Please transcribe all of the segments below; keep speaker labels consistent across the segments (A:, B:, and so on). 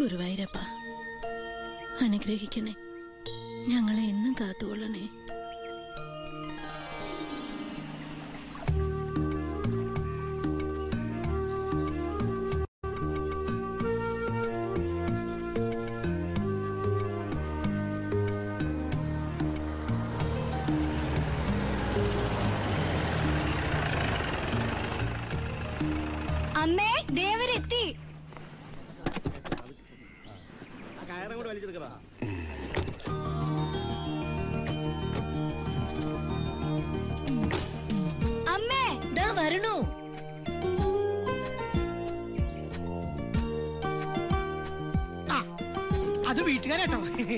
A: ഗുരുവായൂരപ്പ അനുഗ്രഹിക്കണേ ഞങ്ങളെ എന്നും കാത്തുകൊള്ളണേ
B: അമ്മേ ദേവരെത്തി അമ്മേ
A: ദാ വരണു
C: ആ അത് വീട്ടുകാരട്ടോ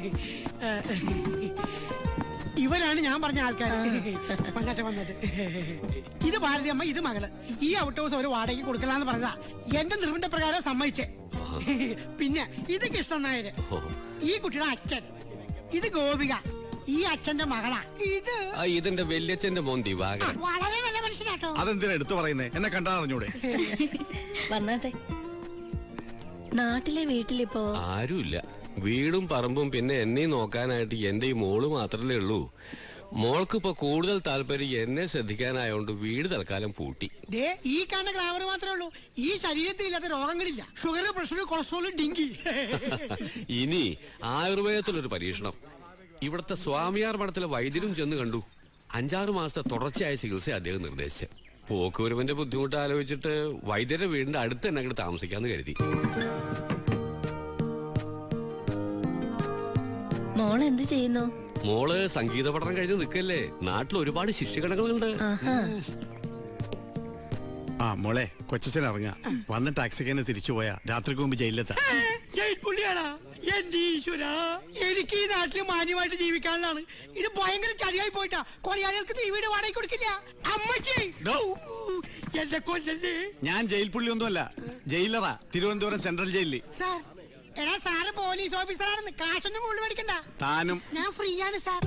C: ഇവരാണ് ഞാൻ പറഞ്ഞ ആൾക്കാർ വന്നിട്ട് വന്നിട്ട് ഇത് ഭാരതി അമ്മ ഇത് മകള് ഈ ഔട്ട് ഹൗസ് ഒരു വാടകയ്ക്ക് കൊടുക്കലാന്ന് പറഞ്ഞതാ എന്റെ നിർബന്ധ പ്രകാരം സമ്മതിച്ചേ പിന്നെ ഇത് കൃഷ്ണൻ നായര് ഈ കുട്ടിയുടെ അച്ഛൻ ഇത് ഗോപിക ഈ അച്ഛന്റെ മകളാ ഇത്
D: ആ ഇതിന്റെ വല്യച്ഛന്റെ മോൻ
C: ആ,
D: ദിവാകരൻ
C: വളരെ നല്ല മനുഷ്യനാട്ടോ
E: അതെന്തിനാ എടുത്തു പറയുന്നേ എന്നെ കണ്ടാ അറിഞ്ഞൂടെ
A: വന്നാട്ടെ നാട്ടിലെ വീട്ടിലിപ്പോ
D: ആരുമില്ല വീടും പറമ്പും പിന്നെ എന്നെയും നോക്കാനായിട്ട് എന്റെ ഈ മോള് മാത്രമേ ഉള്ളൂ മോൾക്ക് ഇപ്പൊ കൂടുതൽ താല്പര്യം എന്നെ ശ്രദ്ധിക്കാനായോണ്ട് വീട് തൽക്കാലം പൂട്ടി
C: ദേ ഈ കാണുന്ന ഗ്ലാമർ മാത്രമേ ഉള്ളൂ ഈ ശരീരത്തിൽ ഇല്ലാത്ത രോഗങ്ങളില്ല ഷുഗർ പ്രഷർ കൊളസ്ട്രോൾ ഡിങ്കി
D: ഇനി ആയുർവേദത്തിലൊരു പരീക്ഷണം ഇവിടുത്തെ സ്വാമിയാർ മഠത്തിലെ വൈദ്യരും ചെന്ന് കണ്ടു അഞ്ചാറ് മാസത്തെ തുടർച്ചയായ ചികിത്സ അദ്ദേഹം നിർദ്ദേശിച്ചു പോക്കുവരവിന്റെ ബുദ്ധിമുട്ട് ആലോചിച്ചിട്ട് വൈദ്യരുടെ വീടിന്റെ അടുത്ത് തന്നെ അങ്ങോട്ട് താമസിക്കാന്ന് കരുതി
A: മോൾ എന്ത് ചെയ്യുന്നു
D: മോള് സംഗീത പഠനം കഴിഞ്ഞ് നിൽക്കല്ലേ നാട്ടിൽ ഒരുപാട് ശിഷ്യഗണങ്ങളുണ്ട്
A: ആഹാ
E: ആ മോളെ കൊച്ചച്ഛൻ ഇറങ്ങാ വന്ന ടാക്സിക്ക് തന്നെ തിരിച്ചു പോയാ രാത്രിക്ക് മുമ്പ് ജയിലിലെത്താ
C: ജയിൽ പുള്ളിയാടാ എന്റെ ഈശ്വര എനിക്ക് ഈ നാട്ടിൽ മാന്യമായിട്ട് ജീവിക്കാനുള്ളതാണ് ഇത് ഭയങ്കര ചതിയായി പോയിട്ടാ കൊറിയാളികൾക്ക് ഈ വീട് വാടകയ്ക്ക് കൊടുക്കില്ല അമ്മച്ചി
E: ഡോ.
C: ഊ, എന്റെ കൊല്ലല്ലേ
E: ഞാൻ ജയിൽ പുള്ളിയൊന്നുമല്ല ജയിലറാ തിരുവനന്തപുരം സെൻട്രൽ ജയിലിൽ
C: സാർ എടാ സാറ് പോലീസ് ഓഫീസറാണെന്ന് കാശൊന്നും കൂടുതൽ മേടിക്കണ്ട
E: താനും
C: ഞാൻ ഫ്രീ ആണ് സാർ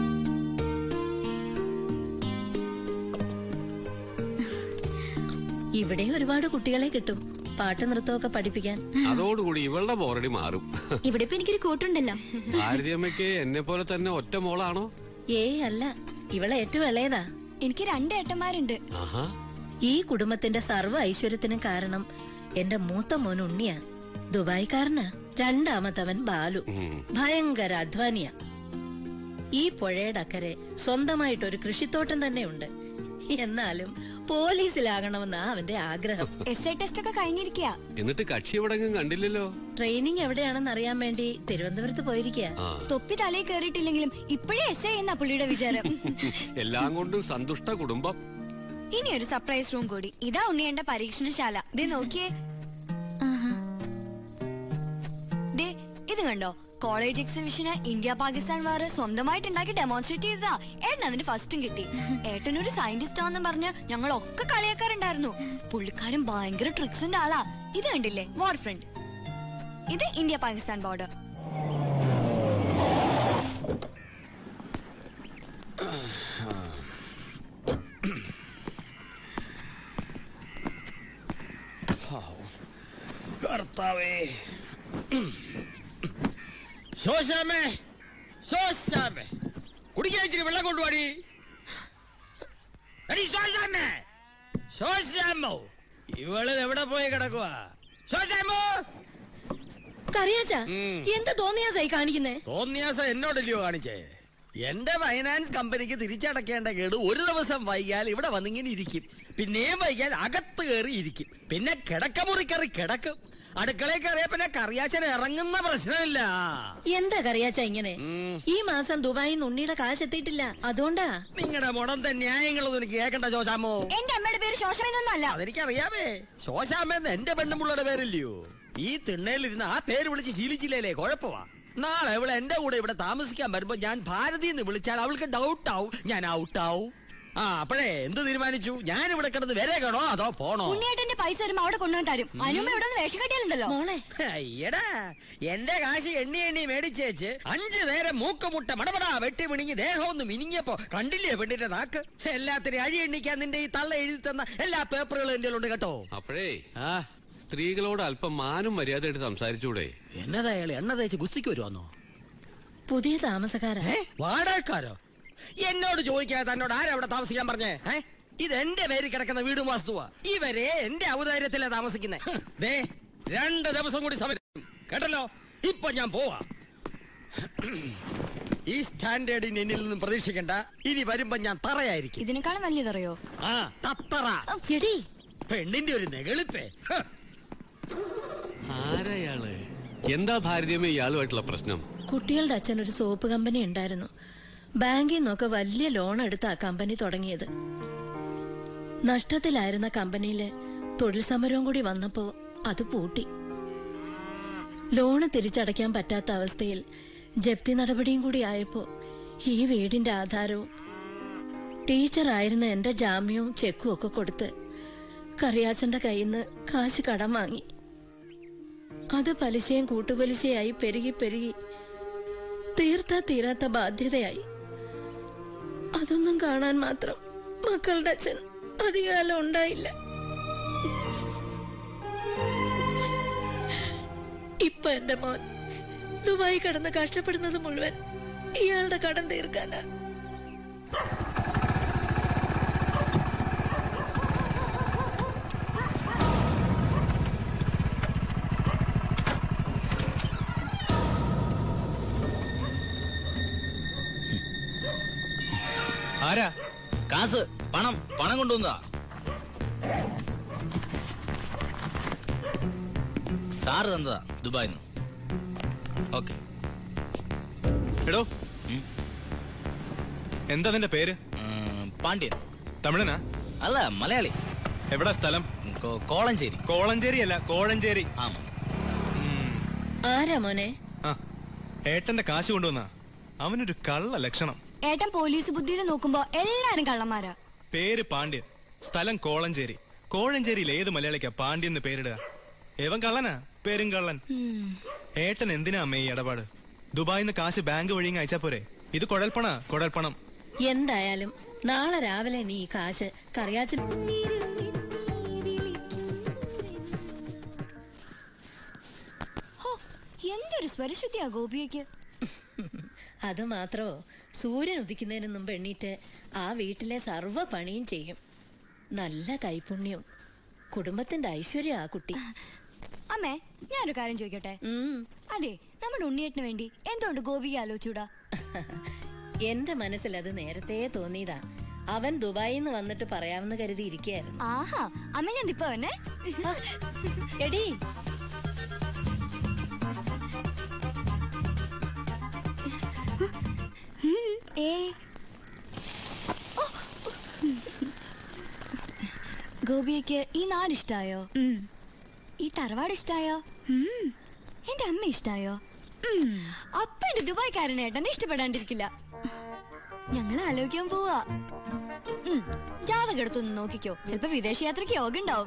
A: ഇവിടെ ഒരുപാട് കുട്ടികളെ കിട്ടും പാട്ട് നൃത്തമൊക്കെ പഠിപ്പിക്കാൻ
D: അതോടുകൂടി ഇവളുടെ ബോറടി മാറും
B: ഇവിടെ ഇപ്പൊ എനിക്കൊരു കൂട്ടുണ്ടല്ലോ
D: ഭാരതിയമ്മയ്ക്ക് എന്നെ പോലെ തന്നെ ഒറ്റ മോളാണോ
A: ഏയ് അല്ല ഇവളെ ഏറ്റവും ഇളയതാ
B: എനിക്ക് രണ്ട് ഏട്ടന്മാരുണ്ട്
D: ആഹാ
A: ഈ കുടുംബത്തിന്റെ സർവ്വ ഐശ്വര്യത്തിനും കാരണം എന്റെ മൂത്ത മോൻ ഉണ്ണിയാ ദുബായ്ക്കാരനാ രണ്ടാമത്തവൻ ബാലു
D: ഉം.
A: ഭയങ്കര അധ്വാനിയാ ഈ പുഴയുടെ അക്കരെ സ്വന്തമായിട്ടൊരു കൃഷിത്തോട്ടം തന്നെ ഉണ്ട് എന്നാലും പോലീസിലാകണമെന്നാ അവന്റെ ആഗ്രഹം
B: എസ് ഐ ടെസ്റ്റ് ഒക്കെ കഴിഞ്ഞിരിക്കുക
D: എന്നിട്ട് കക്ഷി എവിടെങ്കിലും കണ്ടില്ലല്ലോ
A: ട്രെയിനിങ് എവിടെയാണെന്ന് അറിയാൻ വേണ്ടി തിരുവനന്തപുരത്ത് പോയിരിക്കുക
D: ആ
B: തൊപ്പി തലയിൽ കയറിയിട്ടില്ലെങ്കിലും ഇപ്പോഴേ എസ് ഐ എന്നാ പുള്ളിയുടെ വിചാരം
D: എല്ലാം കൊണ്ടും സന്തുഷ്ട കുടുംബം
B: ഇനി ഒരു സർപ്രൈസ് റൂം കൂടി ഇതാ ഉണ്ണിയേണ്ട പരീക്ഷണശാല ദേ നോക്കിയേ ദേ ഇത് കണ്ടോ കോളേജ് എക്സിബിഷന് ഇന്ത്യ പാകിസ്ഥാൻ വാർ സ്വന്തമായിട്ട് ഉണ്ടാക്കി ഡെമോൺസ്ട്രേറ്റ് ചെയ്തതാ ഏട്ടൻ അതിന് ഫസ്റ്റും കിട്ടി ഏട്ടനൊരു സയന്റിസ്റ്റ് ആണെന്ന് പറഞ്ഞ് ഞങ്ങളൊക്കെ കളിയാക്കാറുണ്ടായിരുന്നു പുള്ളിക്കാരൻ ഭയങ്കര ട്രിക്സിന്റെ ആളാ ഇത് കണ്ടില്ലേ വാർ ഫ്രണ്ട് ഇത് ഇന്ത്യ പാകിസ്ഥാൻ ബോർഡർ
F: കർത്താവേ ശോശാമേ ശോശാമേ കുടിക്കാൻ ഇച്ചിരി വെള്ളം കൊണ്ടുപോടി എടി ശോശാമേ ശോശാമോ ഇവള് എവിടെ പോയി കിടക്കുവാ ശോശാമോ
A: കറിയാച്ചാ
F: ഉം.
A: എന്താ തോന്നിയാസായി കാണിക്കുന്നേ
F: തോന്നിയാസം എന്നോടല്ലയോ കാണിച്ചേ എന്റെ ഫൈനാൻസ് കമ്പനിക്ക് തിരിച്ചടക്കേണ്ട കേട് ഒരു ദിവസം വൈകിയാൽ ഇവിടെ വന്നിങ്ങനെ ഇരിക്കും പിന്നെയും വൈകിയാൽ അകത്ത് കയറി ഇരിക്കും പിന്നെ കിടക്കമുറി കയറി കിടക്കും അടുക്കളയിൽ കയറിയ പിന്നെ കറിയാച്ചൻ ഇറങ്ങുന്ന പ്രശ്നമില്ല
A: എന്താ കറിയാച്ച ഇങ്ങനെ
F: ഉം.
A: ഈ മാസം ദുബായിൽ നിന്ന് ഉണ്ണിയുടെ കാശ് എത്തിയിട്ടില്ല അതുകൊണ്ടാ
F: നിങ്ങളുടെ മുടന്ത ന്യായങ്ങളൊന്നും എനിക്ക് കേൾക്കണ്ട ശോശാമോ
B: എന്റെ അമ്മയുടെ പേര് ശോശമെന്നൊന്നല്ല
F: അതെനിക്കറിയാമേ ശോശാമെന്ന് എന്റെ പെണ്ണുമുള്ളയുടെ പേരില്ലയോ ഈ തിണ്ണയിലിരുന്ന് ആ പേര് വിളിച്ച് ശീലിച്ചില്ലേ കുഴപ്പമാ നാളെ അവൾ എന്റെ കൂടെ ഇവിടെ താമസിക്കാൻ വരുമ്പോ ഞാൻ ഭാരതി എന്ന് വിളിച്ചാൽ അവൾക്ക് ഡൗട്ട് ആവും ഞാൻ ഔട്ട് ആവും ആ അപ്പോഴേ എന്ത് തീരുമാനിച്ചു ഞാൻ ഇവിടെ കിടന്ന് വരേക്കണോ അതോ പോണോ
B: ഉണ്ണിയേട്ടന്റെ പൈസ വരുമ്പോ അവിടെ കൊണ്ടുവന്ന് തരും അനുമ്മ ഇവിടെ നിന്ന് വേഷം കെട്ടിയാലുണ്ടല്ലോ
A: മോളെ
F: അയ്യടാ എന്റെ കാശ് എണ്ണി എണ്ണി മേടിച്ചേച്ച് അഞ്ചു നേരം മൂക്കുമുട്ട മടപടാ വെട്ടി മിണിങ്ങി ദേഹം ഒന്ന് മിനിങ്ങിയപ്പോ കണ്ടില്ലേ പെണ്ണിന്റെ നാക്ക് എല്ലാത്തിനും അഴി എണ്ണിക്കാൻ നിന്റെ ഈ തള്ള എഴുതി തന്ന എല്ലാ പേപ്പറുകളും എന്റെ ഉണ്ട് കേട്ടോ
D: അപ്പോഴേ
F: ആ
D: സ്ത്രീകളോട് അല്പം മാനും മര്യാദയായിട്ട് സംസാരിച്ചൂടെ
F: എന്നതാ അയാൾ എണ്ണ തേച്ച് ഗുസ്തിക്ക് വരുവാന്നോ
A: പുതിയ താമസക്കാരാ
F: ഏ വാടകക്കാരോ എന്നോട് ചോദിക്കാതെ തന്നോട് ആരാ അവിടെ താമസിക്കാൻ പറഞ്ഞേ ഏ ഇത് എന്റെ പേര് കിടക്കുന്ന വീടും വാസ്തുവാ ഇവരെ എന്റെ ഔദാര്യത്തിലാ താമസിക്കുന്നേ ദേ രണ്ട് ദിവസം കൂടി സമയം കേട്ടല്ലോ ഇപ്പൊ ഞാൻ പോവാ ഈ സ്റ്റാൻഡേർഡിന് എന്നിൽ നിന്നും പ്രതീക്ഷിക്കണ്ട ഇനി വരുമ്പോ ഞാൻ തറയായിരിക്കും
B: ഇതിനേക്കാളും വലിയതറിയോ
F: ആ തത്തറ
A: എടി
F: പെണ്ണിന്റെ ഒരു നെകളിപ്പേ ഹ്.
D: ആരയാള് എന്താ ഭാരതീയമേ ഇയാളുമായിട്ടുള്ള പ്രശ്നം
A: കുട്ടികളുടെ അച്ഛൻ ഒരു സോപ്പ് കമ്പനി ഉണ്ടായിരുന്നു ബാങ്കിൽ നിന്നൊക്കെ വലിയ ലോൺ എടുത്ത് ആ കമ്പനി തുടങ്ങിയത് നഷ്ടത്തിലായിരുന്ന കമ്പനിയില് തൊഴിൽ സമരവും കൂടി വന്നപ്പോ അത് പൂട്ടി ലോണ് തിരിച്ചടയ്ക്കാൻ പറ്റാത്ത അവസ്ഥയിൽ ജപ്തി നടപടിയും കൂടി ആയപ്പോ ഈ വീടിന്റെ ആധാരവും ടീച്ചറായിരുന്ന എന്റെ ജാമ്യവും ചെക്കും ഒക്കെ കൊടുത്ത് കറിയാച്ചന്റെ കയ്യിൽ നിന്ന് കാശ് കടം വാങ്ങി അത് പലിശയും കൂട്ടുപലിശയായി പെരുകി പെരുകി തീർത്താ തീരാത്ത ബാധ്യതയായി അതൊന്നും കാണാൻ മാത്രം മക്കളുടെ അച്ഛൻ അധികാലം ഉണ്ടായില്ല ഇപ്പൊ എന്റെ മോൻ ദുബായി കടന്ന് കഷ്ടപ്പെടുന്നത് മുഴുവൻ ഇയാളുടെ കടം തീർക്കാനാ
G: ആരാ
H: കാസ് പണം പണം കൊണ്ടുവന്നതാ സാറ് തന്നതാ ദുബായിന്ന് ഓക്കെ
G: എടോ എന്താ നിന്റെ പേര്
H: പാണ്ഡ്യൻ
G: തമിഴനാ
H: അല്ല മലയാളി
G: എവിടാ സ്ഥലം
H: കോ- കോളഞ്ചേരി
G: കോളഞ്ചേരി അല്ല കോഴഞ്ചേരി
H: ആമാ
A: ആരാ മോനെ
G: ആ ഏട്ടന്റെ കാശ് കൊണ്ടുവന്നാ അവനൊരു കള്ള ലക്ഷണം
B: ഏട്ടൻ പോലീസ് ബുദ്ധിയിൽ നോക്കുമ്പോ എല്ലാരും കള്ളന്മാരാ
G: പേര് പാണ്ഡ്യൻ സ്ഥലം കോളഞ്ചേരി കോഴഞ്ചേരിയിൽ ഏത് മലയാളിക്കാ പാണ്ഡ്യൻ എന്ന് പേരിടുക ഏവൻ കള്ളനാ പേരും കള്ളൻ ഏട്ടൻ എന്തിനാ അമ്മേ ഈ ഇടപാട് ദുബായിന്ന് കാശ് ബാങ്ക് വഴി ഇങ്ങ് അയച്ചാ പോരെ ഇത് കുഴൽപ്പണ കുഴൽപ്പണം
A: എന്തായാലും നാളെ രാവിലെ നീ ഈ കാശ് കറിയാച്ചൻ
B: ഹോ എന്തൊരു സ്വരശുദ്ധിയാ ഗോപിയയ്ക്ക്
A: അത് മാത്രമോ സൂര്യൻ ഉദിക്കുന്നതിന് മുമ്പ് എണ്ണീറ്റ് ആ വീട്ടിലെ സർവ്വ പണിയും ചെയ്യും നല്ല കൈപുണ്യം കുടുംബത്തിന്റെ ഐശ്വര്യം ആ കുട്ടി
B: അമ്മേ ഞാനൊരു കാര്യം ചോദിക്കട്ടെ
A: ഉം.
B: അതെ നമ്മുടെ ഉണ്ണിയേട്ടന് വേണ്ടി എന്തുകൊണ്ട് ഗോപിക ആലോചിച്ചൂടാ
A: എന്റെ മനസ്സിൽ അത് നേരത്തെ തോന്നിയതാ അവൻ ദുബായിൽ നിന്ന് വന്നിട്ട് പറയാമെന്ന് കരുതി ഇരിക്കുകയായിരുന്നു
B: ആഹാ അമ്മ ഞാൻ ഇപ്പൊ വന്നെ
A: എടി
B: ഏ ഗോപിയയ്ക്ക് ഈ നാട് ഇഷ്ടായോ ഈ തറവാട് ഇഷ്ടായോ എന്റെ അമ്മ ഇഷ്ടായോ അപ്പ എന്റെ ദുബായ്ക്കാരൻ ഏട്ടനെ ഇഷ്ടപ്പെടാണ്ടിരിക്കില്ല ഞങ്ങൾ ആലോചിക്കാൻ പോവാ ഉം, ജാതകം എടുത്തൊന്ന് നോക്കിക്കോ ചിലപ്പോ വിദേശ യാത്രക്ക് യോഗ ഉണ്ടാവും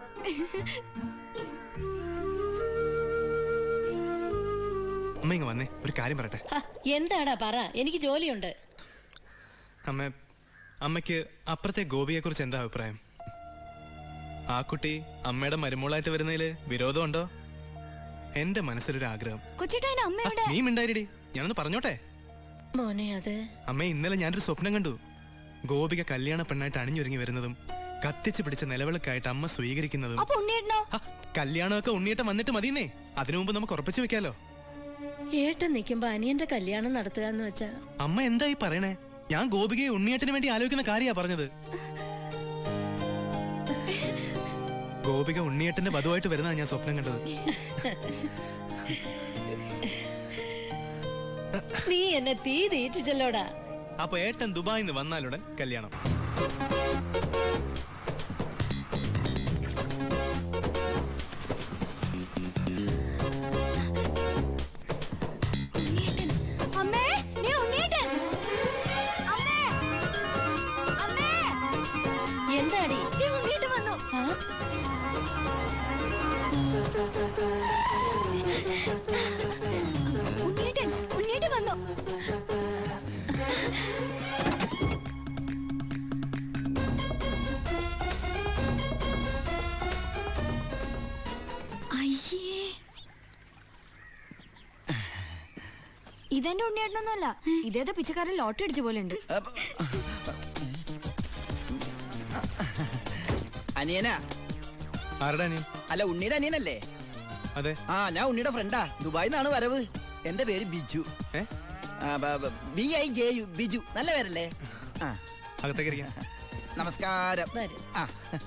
G: അമ്മ ഇങ്ങ് വന്നേ ഒരു കാര്യം പറയട്ടെ
A: ഹ, എന്താടാ പറ എനിക്ക് ജോലിയുണ്ട്
G: അമ്മ അമ്മയ്ക്ക് അപ്പുറത്തെ ഗോപിയെ കുറിച്ച് എന്താ അഭിപ്രായം ആ കുട്ടി അമ്മയുടെ മരുമോളായിട്ട് വരുന്നതില് വിരോധമുണ്ടോ എന്റെ മനസ്സിലൊരു ആഗ്രഹം
B: കൊച്ചിട്ടേന അമ്മ
G: ആ,
B: എവിടെ
G: നീ മിണ്ടായിരടി ഞാനൊന്ന് പറഞ്ഞോട്ടെ
A: മോനെ അത്
G: അമ്മ ഇന്നലെ ഞാനൊരു സ്വപ്നം കണ്ടു ഗോപിക കല്യാണ പെണ്ണായിട്ട് അണിഞ്ഞൊരുങ്ങി വരുന്നതും കത്തിച്ച് പിടിച്ച നിലവിളക്കായിട്ട് അമ്മ സ്വീകരിക്കുന്നതും
B: അപ്പൊ ഉണ്ണിയേട്ടനോ
G: ഹ, കല്യാണമൊക്കെ ഉണ്ണിയേട്ടം വന്നിട്ട് മതിയെന്നേ അതിനു മുമ്പ് നമുക്ക് ഉറപ്പിച്ചു വെക്കാലോ
A: ഏട്ടൻ നിൽക്കുമ്പോ അനിയന്റെ കല്യാണം നടത്തുക എന്ന് വെച്ചാ
G: അമ്മ എന്തായി പറയണേ ഞാൻ ഗോപികയെ ഉണ്ണിയേട്ടന് വേണ്ടി ആലോചിക്കുന്ന കാര്യാ പറഞ്ഞത് ഗോപിക ഉണ്ണിയേട്ടന്റെ വധുവായിട്ട് വരുന്നതാണ് ഞാൻ സ്വപ്നം കണ്ടത്
A: നീ എന്നെ തീ തീറ്റിച്ചല്ലോടാ
G: അപ്പൊ ഏട്ടൻ ദുബായിൽ നിന്ന് വന്നാലുടൻ കല്യാണം
B: ഉണ്ണിയേട്ടൻ അമ്മേ നീ ഉണ്ണിയേട്ടൻ അമ്മേ അമ്മേ
A: എന്താടി
B: നീ ഉണ്ണിയേട്ടൻ വന്നു
A: ആ?
B: ഉണ്ണിയേട്ടൻ ഉണ്ണിയേട്ടൻ വന്നു ഇതെന്റെ ഉണ്ണിയേട്ടനൊന്നുമല്ല ഇതേതോ പിച്ചക്കാരൻ ലോട്ടറി അടിച്ച പോലെ ഉണ്ട്
I: അപ്പ- അനിയനാ
G: ആരുടെ അനിയൻ
I: അല്ല ഉണ്ണിയുടെ അനിയനല്ലേ
G: അതെ
I: ആ ഞാൻ ഉണ്ണിയുടെ ഫ്രണ്ടാ ദുബായിൽ നിന്നാണ് വരവ് എന്റെ പേര് Biju
G: A
I: B I J U Biju നല്ല പേരല്ലേ ആ
G: അകത്തേക്ക് ഇരിക്കാം
I: നമസ്കാരം
A: വരും.
I: ആ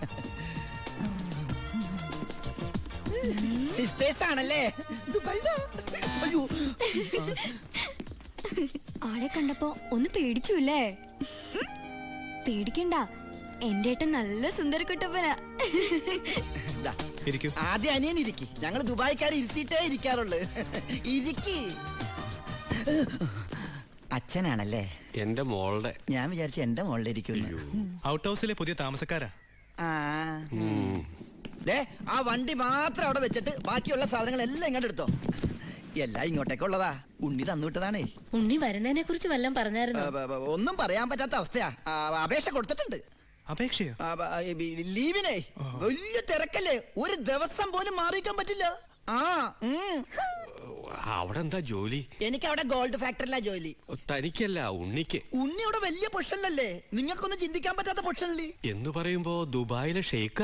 I: സിസ്റ്റേഴ്സ് ആണല്ലേ ദുബായിലാ? അയ്യോ
B: ആളെ കണ്ടപ്പോ ഒന്ന് പേടിച്ചുല്ലേ പേടിക്കണ്ട എന്റെ ഏട്ടൻ നല്ല സുന്ദരക്കുട്ടപ്പനാ
I: ദാ,
G: ഇരിക്കൂ
I: ആദ്യം അനിയൻ ഇരിക്കി ഞങ്ങൾ ദുബായിക്കാർ ഇരുത്തിയിട്ടേ ഇരിക്കാറുള്ളു ഇരിക്കി അച്ഛനാണല്ലേ
D: എന്റെ മോളുടെ
I: ഞാൻ വിചാരിച്ചു എന്റെ മുകളിലിരിക്കുന്നു
G: ഔട്ട് ഹൗസിലെ പുതിയ താമസക്കാരാ
I: ആ
D: ഉം.
I: ദേ ആ വണ്ടി മാത്രം അവിടെ വെച്ചിട്ട് ബാക്കിയുള്ള സാധനങ്ങളെല്ലാം ഇങ്ങോട്ട് എടുത്തോ എല്ലാം ഇങ്ങോട്ടേക്കുള്ളതാ ഉണ്ണി തന്നുവിട്ടതാണേ
A: ഉണ്ണി വരുന്നതിനെ കുറിച്ച് വല്ലതും പറഞ്ഞായിരുന്നു
I: ആ, ബ- ബ- ഒന്നും പറയാൻ പറ്റാത്ത അവസ്ഥയാ ആ, അപേക്ഷ കൊടുത്തിട്ടുണ്ട്
G: അപേക്ഷയോ
I: ആ, ബ- ഈ ബി- ലീവിനെ വലിയ തിരക്കല്ലേ ഒരു ദിവസം പോലും മാറിയിക്കാൻ പറ്റില്ല ആ ഉം.
D: അവിടെ എന്താ ജോലി
I: എനിക്ക് അവിടെ ഗോൾഡ് ഫാക്ടറിയിലാ ജോലി
D: തനിക്കല്ല ഉണ്ണിക്ക്
I: ഉണ്ണി അവിടെ വലിയ പൊഷനിലല്ലേ നിങ്ങൾക്കൊന്നും ചിന്തിക്കാൻ പറ്റാത്ത പൊഷനില്ലേ
D: എന്ന് പറയുമ്പോ ദുബായിലെ ഷെയ്ക്ക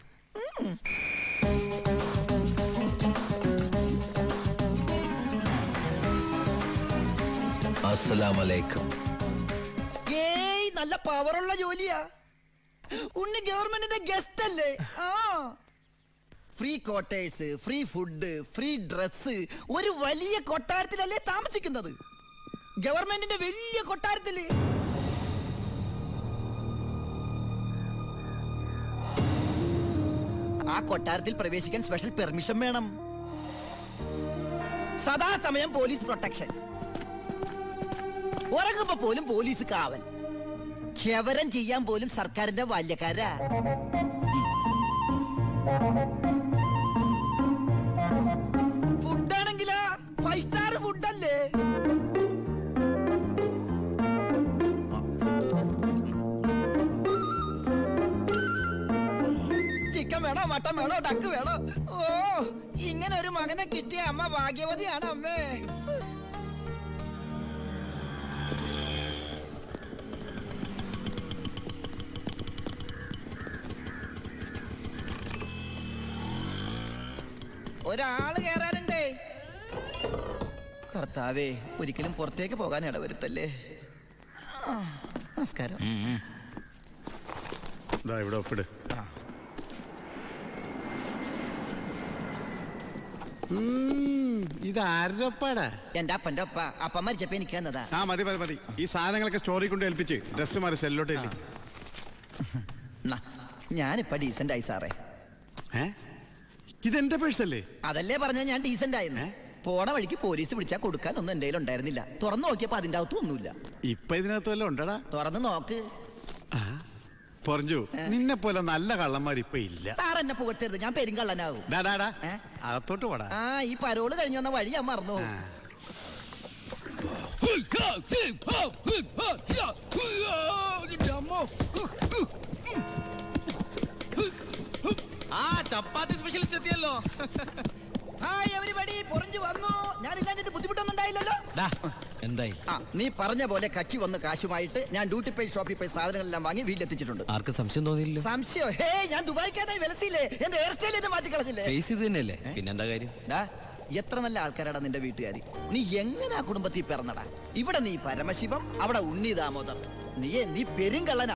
H: അസ്സലാമലൈക്കും
I: ഏയ് നല്ല പവറുള്ള ജോലിയാ ഉണ്ണി ഗവൺമെന്റിന്റെ ഗസ്റ്റ് അല്ലേ ആ free quarters free food free dress ഒരു വലിയ കൊട്ടാരത്തിലല്ലേ താമസിക്കുന്നത് ഗവൺമെന്റിന്റെ വലിയ കൊട്ടാരത്തില് ആ കൊട്ടാരത്തിൽ പ്രവേശിക്കാൻ സ്പെഷ്യൽ പെർമിഷൻ വേണം സദാസമയം പോലീസ് പ്രൊട്ടക്ഷൻ ഉറങ്ങുമ്പോ പോലും പോലീസ് കാവൽ ക്ഷവരം ചെയ്യാൻ പോലും സർക്കാരിന്റെ ബാല്യക്കാരാ ഫുഡാണെങ്കിലാ ഫൈവ് സ്റ്റാർ ഫുഡല്ലേ ചിക്കൻ വേണോ മട്ടൻ വേണോ ഡക്ക് വേണോ ഓ ഇങ്ങനെ ഒരു മകനെ കിട്ടിയ അമ്മ ഭാഗ്യവതിയാണ് അമ്മേ ഒരാള് കേറാനുണ്ടേ കർത്താവേ ഒരിക്കലും പുറത്തേക്ക് പോകാൻ ഇടവരുത്തല്ലേ ആ, നമസ്കാരം
E: ഇതാ ഇവിടെ ഒപ്പിട് ഇത് ആരുടെ ഒപ്പാടാ
I: എന്റെ അപ്പന്റെ ഒപ്പ അപ്പം മരിച്ചപ്പോ എനിക്ക് തന്നതാ
E: ആ മതി മതി മതി ഈ സാധനങ്ങളൊക്കെ സ്റ്റോറി കൊണ്ട് ഏൽപ്പിച്ച് ഡ്രസ് മാറി സെല്ലോട്ട് ഇല്ലേ
I: ന്നാ, ഞാനിപ്പ ഡീസന്റ് ആയി സാറേ
E: ഏ ഇതെന്റെ പേഴ്സല്ലേ
I: അതല്ലേ പറഞ്ഞ ഞാൻ ഡീസന്റ് ആയിരുന്നു പോണ വഴിക്ക് പോലീസ് പിടിച്ചാ കൊടുക്കാൻ ഒന്നും എന്റെ ഉണ്ടായിരുന്നില്ല തുറന്നു നോക്കിയപ്പോ അതിന്റെ അകത്തും ഒന്നുമില്ല
E: ഇപ്പൊ ഇതിനകത്ത് വല്ലതും ഉണ്ടടാ
I: തുറന്നു നോക്ക്
E: പറഞ്ഞു നിന്നെ പോലെ നല്ല കള്ളന്മാർ ഇപ്പൊ ഇല്ല
I: സാർ എന്നെ പുകട്ടരുത് ഞാൻ പെരുങ്കള്ളനാകും
E: ഡാ, ഡാ, ഡാ.
I: ഏ?
E: അകത്തോട്ട് പോടാ
I: ആ ഈ പരോള് കഴിഞ്ഞു വന്ന വഴി ഞാൻ മറന്നു
E: ആ.
H: ആ ചപ്പാത്തി സ്പെഷ്യലിസ്റ്റ് എത്തിയല്ലോ
I: ഹായ് എവരിബഡി പൊറിഞ്ഞു വന്നു ഞാനില്ലാഞ്ഞിട്ട് ബുദ്ധിമുട്ടൊന്നും ഉണ്ടായില്ലല്ലോ
H: എന്തായി
I: ആ നീ പറഞ്ഞ പോലെ കച്ചി വന്ന് കാശുമായിട്ട് ഞാൻ ഡ്യൂട്ടി പേ ഷോപ്പിൽ പോയി സാധനങ്ങളെല്ലാം വാങ്ങി വീട്ടിലെത്തിച്ചിട്ടുണ്ട്
H: ആർക്കും സംശയം തോന്നിയില്ല
I: സംശയോ ഹേ ഞാൻ ദുബായിക്കാരായി വിലസിയില്ലേ എന്റെ ഹെയർ സ്റ്റൈൽ എന്നെ മാറ്റിക്കളഞ്ഞില്ലേ
H: ഫേസ് ഇത് തന്നെയല്ലേ പിന്നെന്താ കാര്യം
I: ഡാ, എത്ര നല്ല ആൾക്കാരാടാ നിന്റെ വീട്ടുകാരി നീ എങ്ങനെ ആ കുടുംബത്തിൽ പിറന്നടാ ഇവിടെ നീ പരമശിവം അവിടെ ഉണ്ണി ദാമോദർ നീ നീ പെരുങ്കള്ളനാ